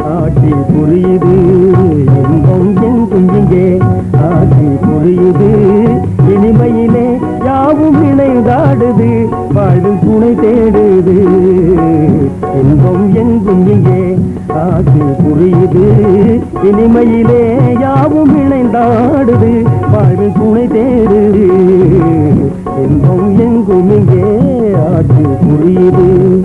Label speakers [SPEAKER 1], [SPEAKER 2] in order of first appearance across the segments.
[SPEAKER 1] ஆட்சி புரியுது இன்பம் எங்கும் இங்கே ஆட்சி புரியுது இனிமையிலே யாவும் இணைந்தாடுது வாழும் துணை தேடுது இன்பம் எங்கும் இங்கே ஆட்சி புரியுது இனிமையிலே யாவும் இணைந்தாடுது வாழும் துணை தேடுது இன்பம் எங்கும் இங்கே ஆட்சி புரியுது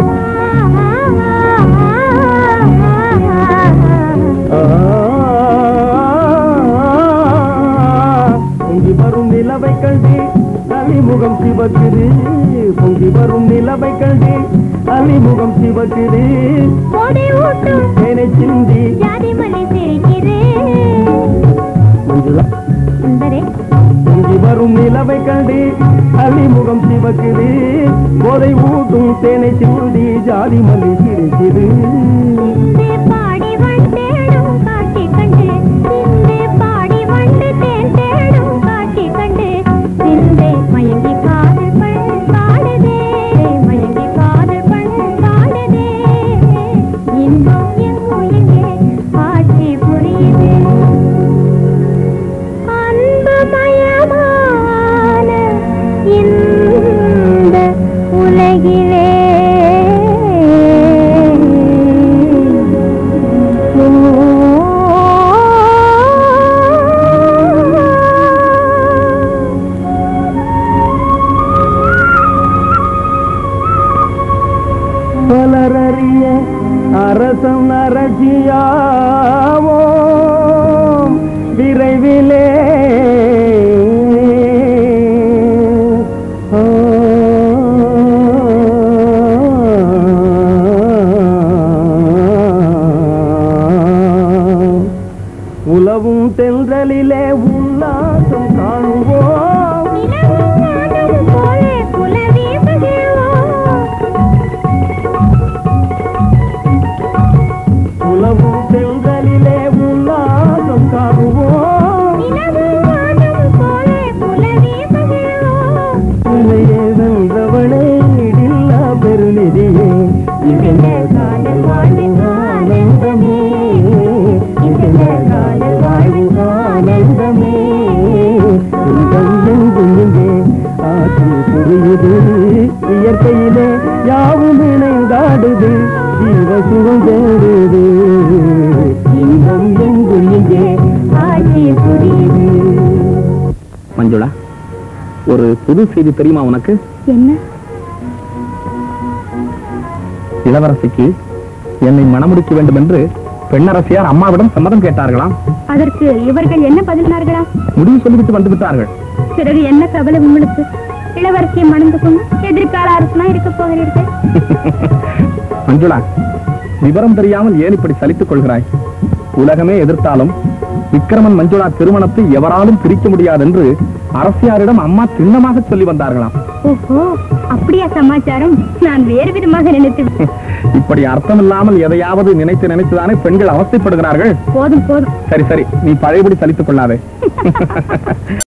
[SPEAKER 1] பொங்கி வரும் நிலவை கண்டு அலிமுகம் சிவக்குது பொங்கி வரும் நிலவை கண்டு அலிமுகம் சிவக்குது
[SPEAKER 2] கோடை ஊட்டும்
[SPEAKER 1] தேனை சிந்தி
[SPEAKER 2] ஜாதி மல்லி சிரிக்கிறேன்
[SPEAKER 1] மஞ்சுளா
[SPEAKER 2] சுந்தரே
[SPEAKER 1] பொங்கி வரும் நிலவை கண்டு அலிமுகம் சிவக்குது போதை ஊட்டும் தேனை சிந்தி ஜாதி மல்லி சிரிக்குது
[SPEAKER 2] சிந்தே பாடி வந்தேடும் காட்சி கண்டு சிந்தே பாடி வந்து தேன் தேடும் காட்சி கண்டு சிந்தே மயங்கி காதல் பண் பாடுதே மயங்கி காதல் பண் பாடுதே இன்பம் எங்கும் எங்கே ஆட்சி புரியுது அன்புமயமான இந்த உலகிலே
[SPEAKER 1] பலரறிய அரசம் அரசியாவோம் விரைவிலே ஆ. உலவும் தென்றலிலே உல்லாசம் காணுவோம்
[SPEAKER 2] நிலவும் வானம் போலே குலவி மகிழ்வோம்
[SPEAKER 1] உலவும் தென்றலிலே உல்லாசம் காணுவோம்
[SPEAKER 2] நிலவும் வானம் போலே குலவி மகிழ்வோம்
[SPEAKER 1] உன்னையே வென்றவளே இடில்லா பெருநிதியே
[SPEAKER 2] இந்த காதல் வாழ்வின் ஆனந்தமே இந்த காதல் வாழ்வின்
[SPEAKER 1] ஆனந்தமே இன்பம் எங்கும் இங்கே ஆட்சி புரியுது இயற்கையிலே யாவும் இணைந்தாடுது ஜீவ சுகம் தேடுது இன்பம் எங்கும் இங்கே
[SPEAKER 2] ஆட்சி புரியுது
[SPEAKER 3] மஞ்சுளா ஒரு புது செய்தி தெரியுமா உனக்கு
[SPEAKER 2] என்ன
[SPEAKER 3] இளவரசிக்கு என்னை மணமுடிக்க வேண்டும் என்று பெண்ணரசியார் அம்மாவிடம் சம்மதம் கேட்டார்களாம்
[SPEAKER 2] அதற்கு இவர்கள் என்ன பதிலினார்களா
[SPEAKER 3] முடிவு சொல்லிவிட்டு வந்து விட்டார்கள்
[SPEAKER 2] பிறகு என்ன கவலை உங்களுக்கு இளவரசியை மணந்து கொண்டு எதிர்கால அரசனா இருக்க போகிறீர்கள்
[SPEAKER 3] மஞ்சுளா விவரம் தெரியாமல் ஏன் இப்படி சலித்துக் கொள்கிறாய் உலகமே எதிர்த்தாலும் விக்ரமன் மஞ்சுளா திருமணத்தை எவராலும் பிரிக்க முடியாது என்று அரசியாரிடம் அம்மா திண்ணமாக சொல்லி வந்தார்களாம்
[SPEAKER 2] ஓஹோ அப்படியா சமாச்சாரம் நான் வேறு விதமாக நினைத்து
[SPEAKER 3] இப்படி அர்த்தமில்லாமல் எதையாவது நினைத்து நினைத்துதானே பெண்கள் அவஸ்தைப்படுகிறார்கள்
[SPEAKER 2] போதும் போதும்
[SPEAKER 3] சரி சரி நீ பழையபடி சலித்துக் கொள்ளாதே